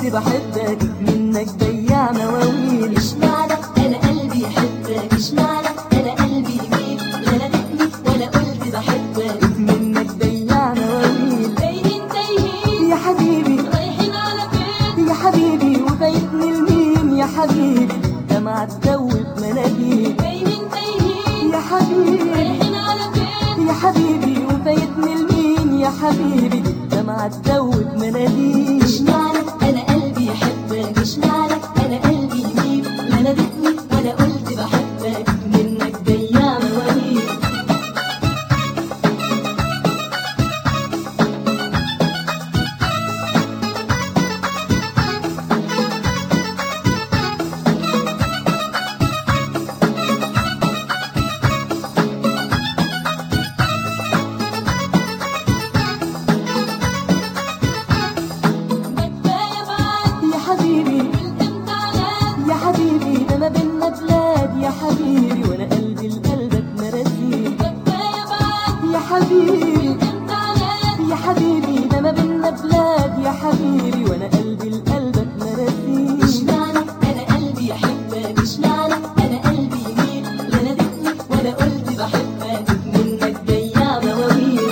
قلت بحبك منك بياع مواويل اشمعنى انا قلبي يحبك اشمعنى انا قلبي يميل لا نادتني ولا قلت بحبك منك بياع مواويل باينين تايهين يا حبيبي رايحين على فين يا حبيبي وفايتني المين يا حبيبي دمعة تدوب مناديل باينين تايهين يا حبيبي رايحين على فين يا حبيبي وفايتني المين يا حبيبي دمعة تدوب مناديل اشمعنى انا قلبي يحبك اشمعنى انا قلبي يميل لا نادتني ولا قلت بحبك منك بياع مواويل ما كفايه بعد يا حبيبي الامتحانات يا حبيبي ده ما بينا بلاد يا حبيبي وانا قلبي لقلبك مراسيل ما كفايه بعد يا حبيبي الامتحانات يا حبيبي ده ما بينا بلاد يا حبيبي وانا قلبي لقلبك مراسيل اشمعنى انا قلبي يحبك اشمعنى انا قلبي يميل لا نادتني ولا قلت بحبك منك بياع مواويل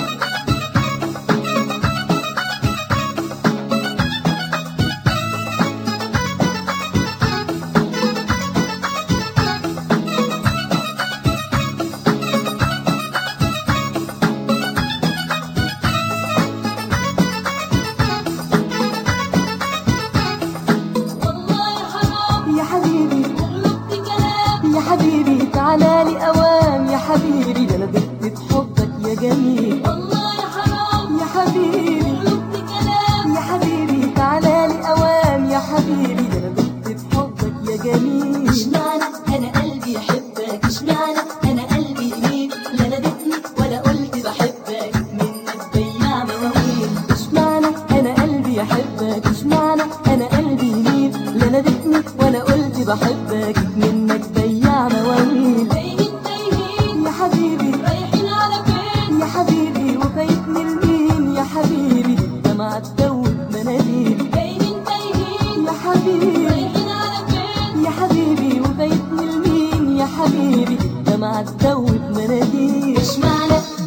والله حرام يا حبيبي غلطت كلام يا حبيبي تعالى لي اوام يا حبيبي ده انا دقت حبك يا جميل والله حرام يا حبيبي غلطت كلام يا حبيبي تعالى لي اوام يا حبيبي ده انا دقت حبك يا جميل اشمعنى انا قلبي يحبك اشمعنى انا قلبي يميل لا نادتني ولا قلت بحبك منك بياع مواويل اشمعنى انا قلبي يحبك اشمعنى انا قلبي يميل لا نادتني ولا قلت بحبك منك بياع مواويل باينين تايهين يا حبيبي رايحين على فين يا حبيبي وفايتني المين يا حبيبي دمعة تدوب مناديل باينين تايهين يا حبيبي رايحين على فين يا حبيبي وفايتني المين يا حبيبي دمعة تدوب مناديل اشمعنى